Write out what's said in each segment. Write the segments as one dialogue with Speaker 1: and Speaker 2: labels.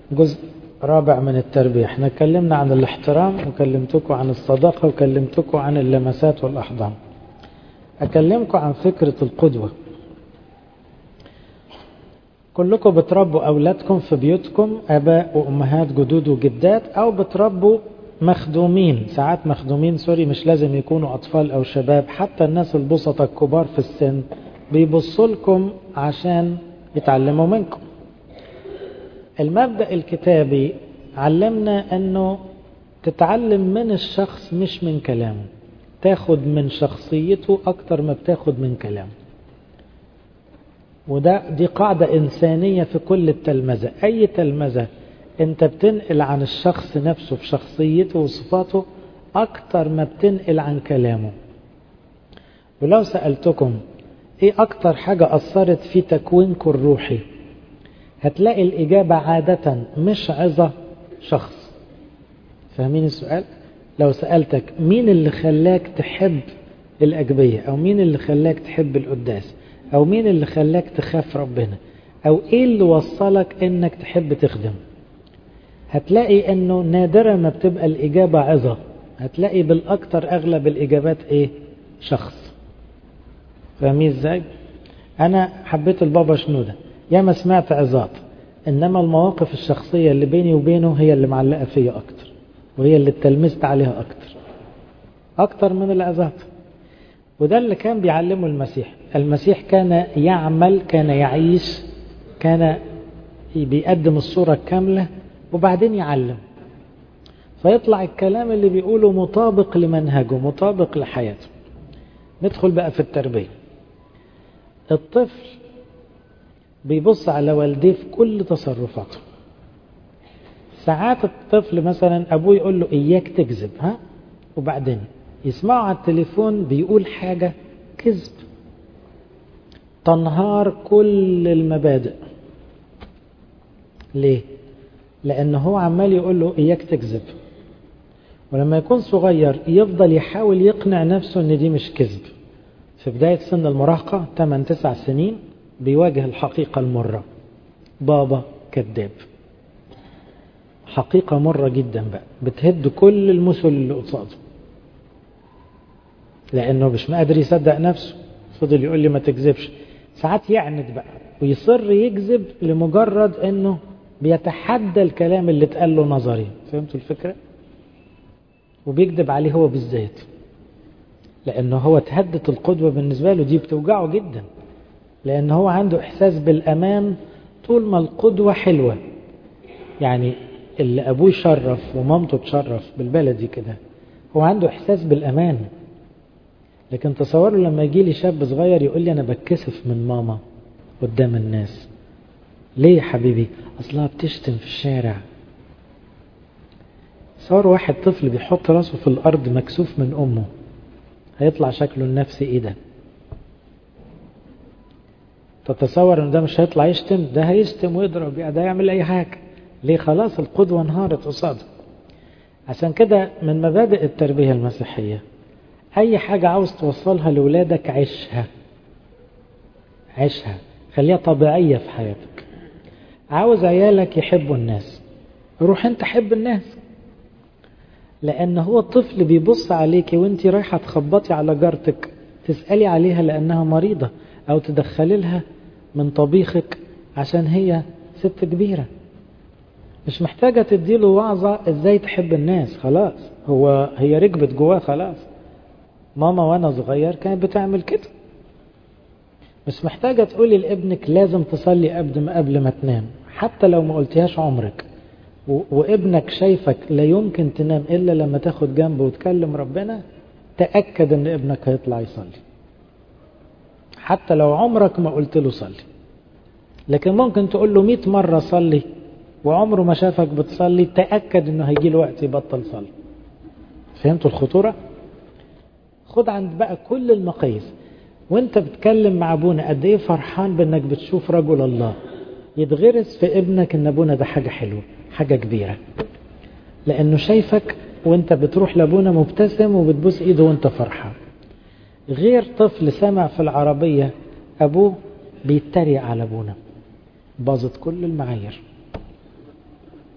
Speaker 1: جزء رابع من التربية احنا اتكلمنا عن الاحترام وكلمتكم عن الصداقة وكلمتكم عن اللمسات والأحضان أكلمكم عن فكرة القدوة كلكم بتربوا أولادكم في بيوتكم أباء وأمهات جدود وجدات أو بتربوا مخدومين ساعات مخدومين سوري مش لازم يكونوا أطفال أو شباب حتى الناس البسطة الكبار في السن بيبصوا لكم عشان يتعلموا منكم المبدأ الكتابي علمنا أنه تتعلم من الشخص مش من كلامه تاخد من شخصيته أكتر ما بتاخد من كلامه وده دي قاعدة إنسانية في كل التلمذة أي تلمذة أنت بتنقل عن الشخص نفسه في شخصيته وصفاته أكتر ما بتنقل عن كلامه ولو سألتكم إيه أكتر حاجة أثرت في تكوينكم الروحي هتلاقي الإجابة عادة مش عظة شخص فاهمين السؤال؟ لو سألتك مين اللي خلاك تحب الأجبية أو مين اللي خلاك تحب القداس أو مين اللي خلاك تخاف ربنا أو إيه اللي وصلك إنك تحب تخدم هتلاقي إنه نادرا ما بتبقى الإجابة عظة هتلاقي بالأكتر أغلب الإجابات إيه شخص فاهمين إزاي أنا حبيت البابا شنودة يا ما سمعت عظات إنما المواقف الشخصية اللي بيني وبينه هي اللي معلقة فيا أكتر وهي اللي اتلمست عليها أكتر أكتر من العظات وده اللي كان بيعلمه المسيح المسيح كان يعمل كان يعيش كان بيقدم الصورة الكاملة وبعدين يعلم فيطلع الكلام اللي بيقوله مطابق لمنهجه مطابق لحياته ندخل بقى في التربية الطفل بيبص على والديه في كل تصرفاته ساعات الطفل مثلا ابوه يقول له اياك تكذب ها وبعدين يسمعه على التليفون بيقول حاجة كذب تنهار كل المبادئ ليه لان هو عمال يقول له اياك تكذب ولما يكون صغير يفضل يحاول يقنع نفسه ان دي مش كذب في بداية سن المراهقة 8 9 سنين بيواجه الحقيقة المرة بابا كذاب حقيقة مرة جدا بقى بتهد كل المثل اللي قصاده لأنه مش قادر يصدق نفسه فضل يقول لي ما تكذبش ساعات يعند بقى ويصر يكذب لمجرد انه بيتحدى الكلام اللي اتقال له نظري فهمتوا الفكرة وبيكذب عليه هو بالذات لأنه هو تهدت القدوة بالنسبة له دي بتوجعه جدا لأن هو عنده إحساس بالأمان طول ما القدوة حلوة يعني اللي أبوه شرف ومامته تشرف بالبلدي كده هو عنده إحساس بالأمان لكن تصوروا لما يجي لي شاب صغير يقول لي أنا بتكسف من ماما قدام الناس ليه يا حبيبي أصلها بتشتم في الشارع صار واحد طفل بيحط راسه في الأرض مكسوف من أمه هيطلع شكله النفسي إيه ده تتصور ان ده مش هيطلع يشتم ده هيشتم ويضرب ده يعمل اي حاجة ليه خلاص القدوة انهارت قصاده عشان كده من مبادئ التربية المسيحية اي حاجة عاوز توصلها لولادك عيشها عيشها خليها طبيعية في حياتك عاوز عيالك يحبوا الناس روح انت حب الناس لان هو الطفل بيبص عليك وانت رايحة تخبطي على جارتك تسألي عليها لانها مريضة او تدخلي لها من طبيخك عشان هي ست كبيرة مش محتاجة تديله وعظة ازاي تحب الناس خلاص هو هي ركبت جواه خلاص ماما وانا صغير كانت بتعمل كده مش محتاجة تقولي لابنك لازم تصلي قبل ما قبل ما تنام حتى لو ما قلتيهاش عمرك وابنك شايفك لا يمكن تنام الا لما تاخد جنبه وتكلم ربنا تأكد ان ابنك هيطلع يصلي حتى لو عمرك ما قلت له صلي لكن ممكن تقول له 100 مرة صلي وعمره ما شافك بتصلي تأكد انه هيجي له وقت يبطل صلي فهمتوا الخطورة خد عند بقى كل المقاييس وانت بتكلم مع ابونا قد ايه فرحان بانك بتشوف رجل الله يتغرس في ابنك ان ابونا ده حاجة حلوة حاجة كبيرة لانه شايفك وانت بتروح لابونا مبتسم وبتبوس ايده وانت فرحان غير طفل سمع في العربية أبوه بيتريق على أبونا باظت كل المعايير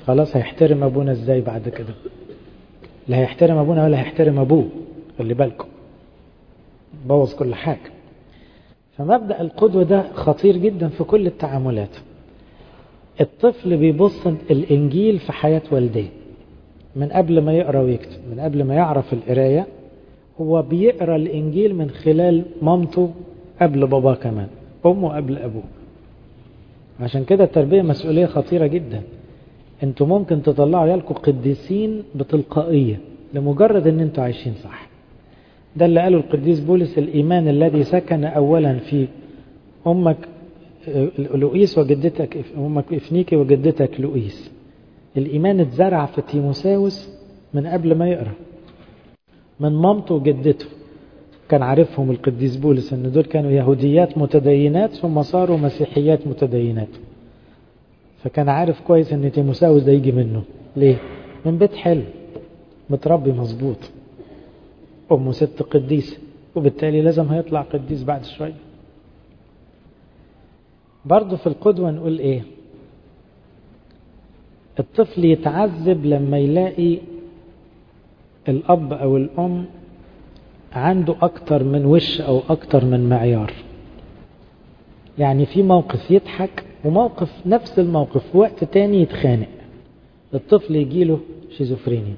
Speaker 1: خلاص هيحترم ابونا ازاي بعد كده لا هيحترم ابونا ولا هيحترم ابوه خلي بالكم بوظ كل حاجة فمبدأ القدوة ده خطير جدا في كل التعاملات الطفل بيبص الإنجيل في حياة والديه من قبل ما يقرأ ويكتب من قبل ما يعرف القراية هو بيقرأ الإنجيل من خلال مامته قبل باباه كمان أمه قبل أبوه عشان كده التربية مسؤولية خطيرة جدا انتوا ممكن تطلعوا عيالكم قديسين بتلقائية لمجرد ان انتوا عايشين صح ده اللي قاله القديس بولس الإيمان الذي سكن أولا في أمك لؤيس وجدتك أمك إفنيكي وجدتك لؤيس الإيمان اتزرع في تيموساوس من قبل ما يقرأ من مامته وجدته كان عارفهم القديس بولس ان دول كانوا يهوديات متدينات ثم صاروا مسيحيات متدينات فكان عارف كويس ان تيموساوس ده يجي منه ليه من بيت حلو متربي مظبوط امه ست قديسه وبالتالي لازم هيطلع قديس بعد شويه برضه في القدوه نقول ايه الطفل يتعذب لما يلاقي الاب او الام عنده أكتر من وش أو أكتر من معيار يعني في موقف يضحك وموقف نفس الموقف في وقت تاني يتخانق الطفل يجيله شيزوفرينيا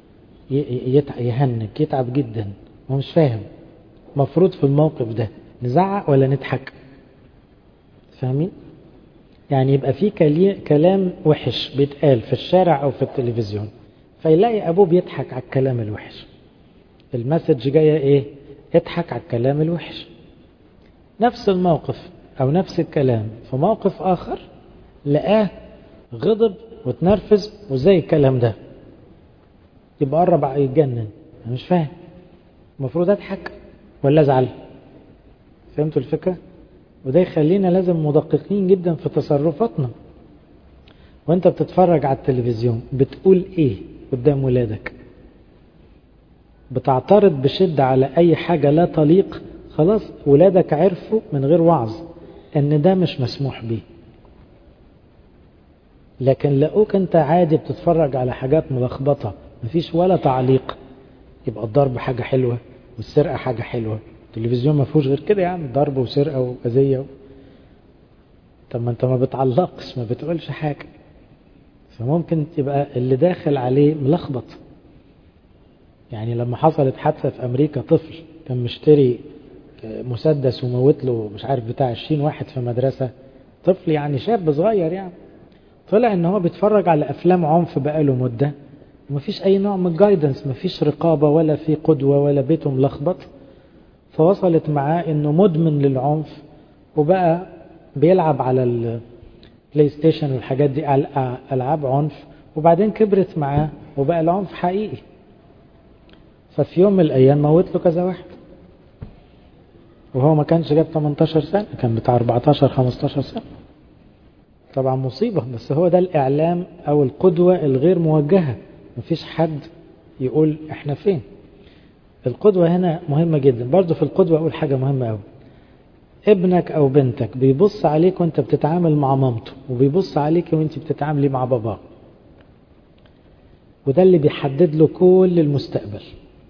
Speaker 1: يهنك يتعب جدا هو مش فاهم مفروض في الموقف ده نزعق ولا نضحك فاهمين يعني يبقى في كلام وحش بيتقال في الشارع أو في التلفزيون فيلاقي أبوه بيضحك على الكلام الوحش المسج جاية ايه اضحك على الكلام الوحش نفس الموقف او نفس الكلام في موقف اخر لقاه غضب وتنرفز وزي الكلام ده يبقى قرب يتجنن انا مش فاهم المفروض اضحك ولا ازعل فهمتوا الفكرة وده يخلينا لازم مدققين جدا في تصرفاتنا وانت بتتفرج على التلفزيون بتقول ايه قدام ولادك بتعترض بشدة على أي حاجة لا تليق خلاص ولادك عرفوا من غير وعظ إن ده مش مسموح به لكن لقوك أنت عادي بتتفرج على حاجات ملخبطة مفيش ولا تعليق يبقى الضرب حاجة حلوة والسرقة حاجة حلوة التلفزيون ما فيهوش غير كده يعني ضرب وسرقة وأذية و... طب ما أنت ما بتعلقش ما بتقولش حاجة فممكن تبقى اللي داخل عليه ملخبط يعني لما حصلت حادثة في أمريكا طفل كان مشتري مسدس وموت له مش عارف بتاع 20 واحد في مدرسة طفل يعني شاب صغير يعني طلع ان هو بيتفرج على افلام عنف بقاله مدة ومفيش اي نوع من الجايدنس مفيش رقابة ولا في قدوة ولا بيته ملخبط فوصلت معاه انه مدمن للعنف وبقى بيلعب على البلاي ستيشن والحاجات دي العاب عنف وبعدين كبرت معاه وبقى العنف حقيقي ففي يوم من الأيام موت له كذا واحد وهو ما كانش جاب 18 سنة كان بتاع 14 15 سنة طبعا مصيبة بس هو ده الإعلام أو القدوة الغير موجهة مفيش حد يقول إحنا فين القدوة هنا مهمة جدا برضو في القدوة أقول حاجة مهمة أوي ابنك أو بنتك بيبص عليك وانت بتتعامل مع مامته وبيبص عليك وانت بتتعاملي مع باباه وده اللي بيحدد له كل المستقبل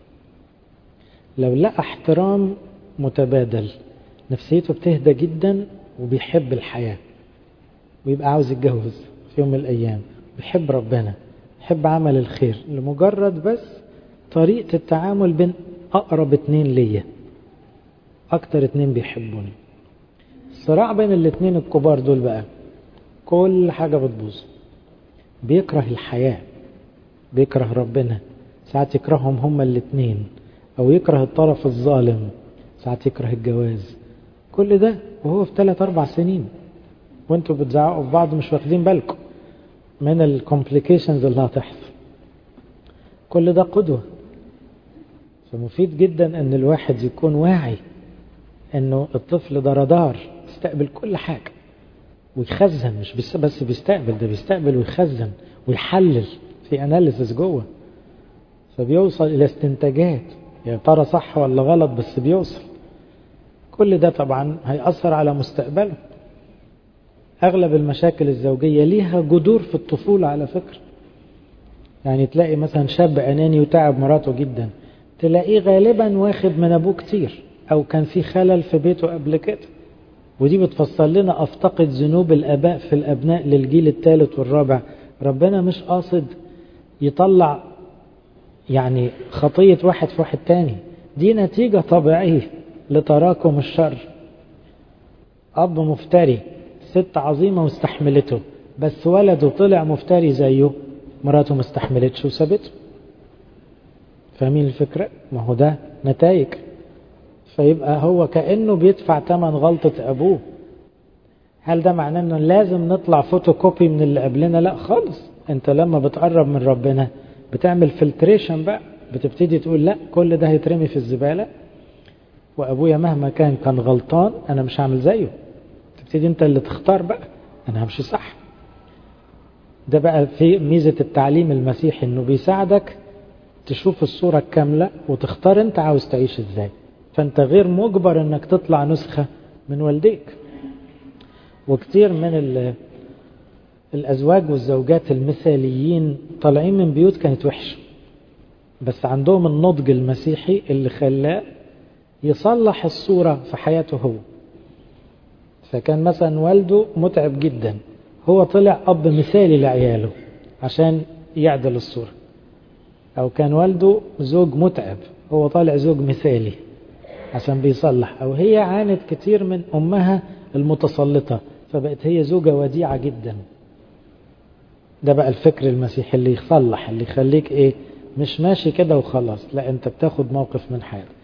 Speaker 1: لو لقى احترام متبادل نفسيته بتهدى جدا وبيحب الحياة ويبقى عاوز يتجوز في يوم من الأيام بيحب ربنا بيحب عمل الخير لمجرد بس طريقة التعامل بين أقرب اتنين ليا أكتر اتنين بيحبوني الصراع بين الاتنين الكبار دول بقى كل حاجة بتبوظ بيكره الحياة بيكره ربنا ساعات يكرههم هما الاتنين أو يكره الطرف الظالم ساعات يكره الجواز كل ده وهو في ثلاث أربع سنين وانتوا بتزعقوا في بعض مش واخدين بالكم من الكومبليكيشنز اللي هتحصل كل ده قدوة فمفيد جدا ان الواحد يكون واعي انه الطفل ده رادار يستقبل كل حاجة ويخزن مش بس, بس بيستقبل ده بيستقبل ويخزن ويحلل في اناليسيس جوه فبيوصل الى استنتاجات يا ترى صح ولا غلط بس بيوصل كل ده طبعا هيأثر على مستقبله أغلب المشاكل الزوجية ليها جذور في الطفولة على فكرة يعني تلاقي مثلا شاب أناني وتعب مراته جدا تلاقيه غالبا واخد من أبوه كتير أو كان في خلل في بيته قبل كده ودي بتفصل لنا أفتقد ذنوب الآباء في الأبناء للجيل الثالث والرابع ربنا مش قاصد يطلع يعني خطية واحد في واحد تاني دي نتيجة طبيعية لتراكم الشر أب مفتري ست عظيمة واستحملته بس ولده طلع مفتري زيه مراته ما استحملتش وسابته فاهمين الفكرة؟ ما هو ده نتائج فيبقى هو كأنه بيدفع ثمن غلطة أبوه هل ده معناه أنه لازم نطلع فوتوكوبي من اللي قبلنا؟ لا خالص أنت لما بتقرب من ربنا بتعمل فلتريشن بقى بتبتدي تقول لا كل ده هيترمي في الزبالة وأبويا مهما كان كان غلطان أنا مش هعمل زيه تبتدي أنت اللي تختار بقى أنا همشي صح ده بقى في ميزة التعليم المسيحي أنه بيساعدك تشوف الصورة الكاملة وتختار أنت عاوز تعيش إزاي فأنت غير مجبر أنك تطلع نسخة من والديك وكتير من الأزواج والزوجات المثاليين طالعين من بيوت كانت وحشة بس عندهم النضج المسيحي اللي خلاه يصلح الصورة في حياته هو فكان مثلا والده متعب جدا هو طلع أب مثالي لعياله عشان يعدل الصورة أو كان والده زوج متعب هو طالع زوج مثالي عشان بيصلح أو هي عانت كتير من أمها المتسلطة فبقت هي زوجة وديعة جدا ده بقى الفكر المسيحي اللي يصلح اللي يخليك ايه مش ماشي كده وخلاص لا انت بتاخد موقف من حياتك